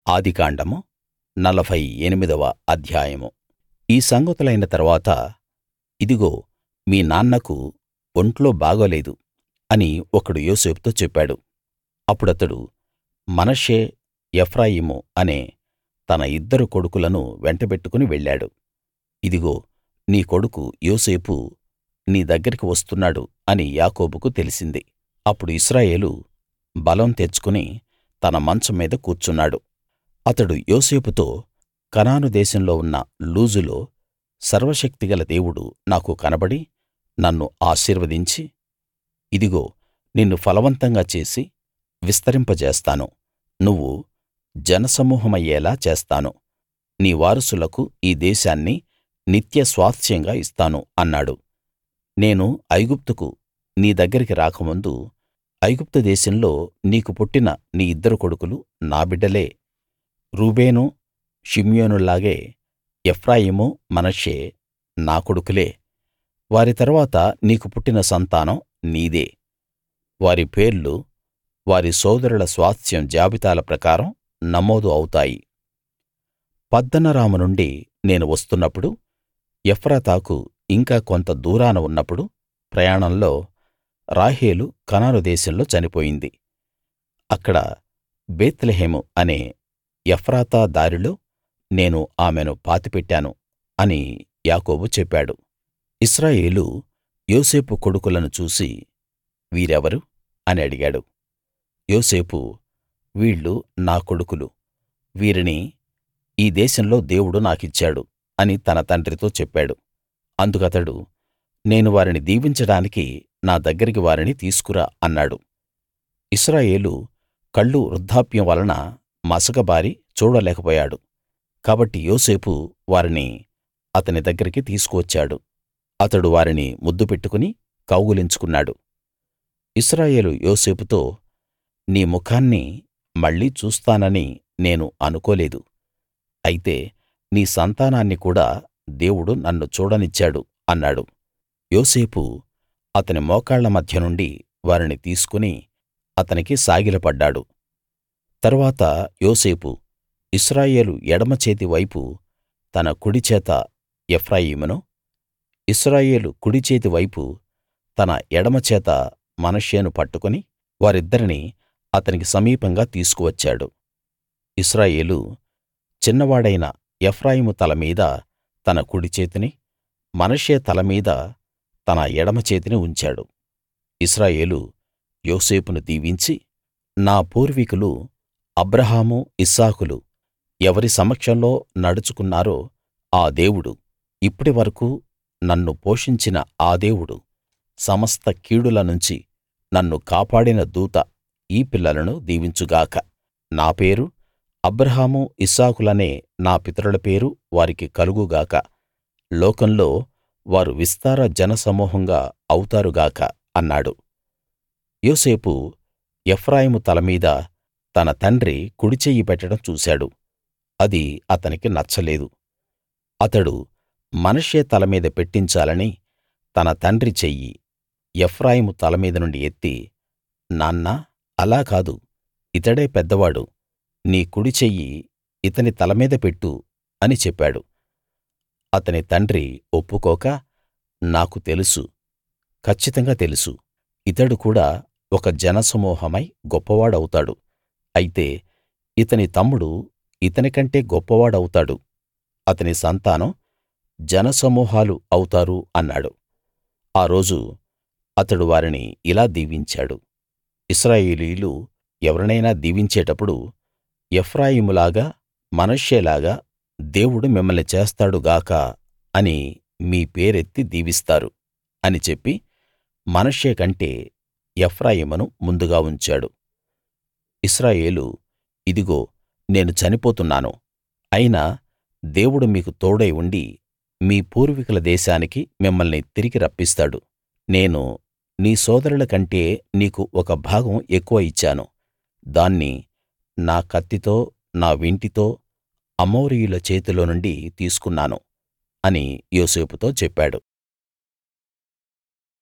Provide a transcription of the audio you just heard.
ఆదికాండము నలభై ఎనిమిదవ అధ్యాయం ఈ సంగతులైన తరువాత ఇదిగో మీ నాన్నకు ఒంట్లో బాగోలేదు అని ఒకడు యోసేపుతో చెప్పాడు అప్పుడతడు మనష్షే ఎఫ్రాయిము అనే తన ఇద్దరు కొడుకులను వెంటబెట్టుకుని వెళ్ళాడు ఇదిగో నీ కొడుకు యోసేపు నీ దగ్గరికి వస్తున్నాడు అని యాకోబుకు తెలిసింది అప్పుడు ఇశ్రాయేలు బలం తెచ్చుకుని తన మంచం మీద కూర్చున్నాడు అతడు యోసేపుతో కనాను దేశంలో ఉన్న లూజులో సర్వశక్తిగల దేవుడు నాకు కనబడి నన్ను ఆశీర్వదించి ఇదిగో నిన్ను ఫలవంతంగా చేసి విస్తరింపజేస్తాను నువ్వు జనసమూహమయ్యేలా చేస్తాను నీ వారసులకు ఈ దేశాన్ని నిత్య స్వాస్థ్యంగా ఇస్తాను అన్నాడు నేను ఐగుప్తుకు నీ దగ్గరికి రాకముందు ఐగుప్తు దేశంలో నీకు పుట్టిన నీ ఇద్దరు కొడుకులు నా బిడ్డలే రూబేను షిమ్యోనుల్లాగే ఎఫ్రాయిము మనష్షే నా కొడుకులే వారి తరువాత నీకు పుట్టిన సంతానం నీదే వారి పేర్లు వారి సోదరుల స్వాస్థ్యం జాబితాల ప్రకారం నమోదు అవుతాయి పద్దనరాము నుండి నేను వస్తున్నప్పుడు ఎఫ్రాతాకు ఇంకా కొంత దూరాన ఉన్నప్పుడు ప్రయాణంలో రాహేలు కనాను దేశంలో చనిపోయింది అక్కడ బేత్లెహేము అనే ఎఫ్రాతా దారిలో నేను ఆమెను పాతిపెట్టాను అని యాకోబు చెప్పాడు ఇశ్రాయేలు యోసేపు కొడుకులను చూసి వీరెవరు అని అడిగాడు యోసేపు వీళ్ళు నా కొడుకులు వీరిని ఈ దేశంలో దేవుడు నాకిచ్చాడు అని తన తండ్రితో చెప్పాడు అందుకతడు నేను వారిని దీవించడానికి నా దగ్గరికి వారిని తీసుకురా అన్నాడు ఇశ్రాయేలు కళ్ళు వృద్ధాప్యం వలన మసకబారి చూడలేకపోయాడు కాబట్టి యోసేపు వారిని అతని దగ్గరికి తీసుకు వచ్చాడు అతడు వారిని ముద్దు పెట్టుకుని కౌగిలించుకున్నాడు ఇశ్రాయేలు యోసేపుతో నీ ముఖాన్ని మళ్ళీ చూస్తానని నేను అనుకోలేదు అయితే నీ సంతానాన్ని కూడా దేవుడు నన్ను చూడనిచ్చాడు అన్నాడు యోసేపు అతని మోకాళ్ళ మధ్య నుండి వారిని తీసుకుని అతనికి సాగిలపడ్డాడు తరువాత యోసేపు ఇశ్రాయేలు ఎడమ చేతి వైపు తన కుడిచేత ఎఫ్రాయిమును ఇశ్రాయేలు కుడి చేతి వైపు తన ఎడమ చేత మనష్షేను పట్టుకుని వారిద్దరిని అతనికి సమీపంగా తీసుకువచ్చాడు ఇశ్రాయేలు చిన్నవాడైన ఎఫ్రాయిము తల మీద తన కుడి చేతిని మనష్షే తల మీద తన ఎడమ చేతిని ఉంచాడు ఇశ్రాయేలు యోసేపును దీవించి నా పూర్వీకులు అబ్రాహాము ఇస్సాకులు ఎవరి సమక్షంలో నడుచుకున్నారో ఆ దేవుడు ఇప్పటి వరకూ నన్ను పోషించిన ఆ దేవుడు సమస్త కీడుల నుంచి నన్ను కాపాడిన దూత ఈ పిల్లలను దీవించు గాక నా పేరు అబ్రాహాము ఇస్సాకులనే నా పితరుల పేరు వారికి కలుగు గాక లోకంలో వారు విస్తార జనసమూహంగా అవుతారు గాక అన్నాడు యోసేపు ఎఫ్రాయిము తల మీద తన తండ్రి కుడిచెయ్యి పెట్టడం చూశాడు అది అతనికి నచ్చలేదు అతడు మనష్షే తల మీద పెట్టించాలని తన తండ్రి చెయ్యి ఎఫ్రాయిము తల మీద నుండి ఎత్తి నాన్నా అలా కాదు ఇతడే పెద్దవాడు నీ కుడి చెయ్యి ఇతని తల మీద పెట్టు అని చెప్పాడు అతని తండ్రి ఒప్పుకోక నాకు తెలుసు కచ్చితంగా తెలుసు ఇతడు కూడా ఒక జనసమూహమై గొప్పవాడవుతాడు అయితే ఇతని తమ్ముడు ఇతని కంటే గొప్పవాడవుతాడు అతని సంతానం జనసమూహాలు అవుతారు అన్నాడు ఆ రోజు అతడు వారిని ఇలా దీవించాడు ఇశ్రాయేలీయులు ఎవరినైనా దీవించేటప్పుడు ఎఫ్రాయిములాగా మనష్షేలాగా దేవుడు మిమ్మల్ని చేస్తాడు గాక అని మీ పేరెత్తి దీవిస్తారు అని చెప్పి మనష్షే కంటే ఎఫ్రాయిమును ముందుగా ఉంచాడు ఇశ్రాయేలు ఇదిగో నేను చనిపోతున్నాను అయినా దేవుడు మీకు తోడై ఉండి మీ పూర్వీకుల దేశానికి మిమ్మల్ని తిరిగి రప్పిస్తాడు నేను నీ సోదరుల కంటే నీకు ఒక భాగం ఎక్కువ ఇచ్చాను దాన్ని నా కత్తితో నా వింటితో అమోరీయుల చేతిలో నుండి తీసుకున్నాను అని యోసేపుతో చెప్పాడు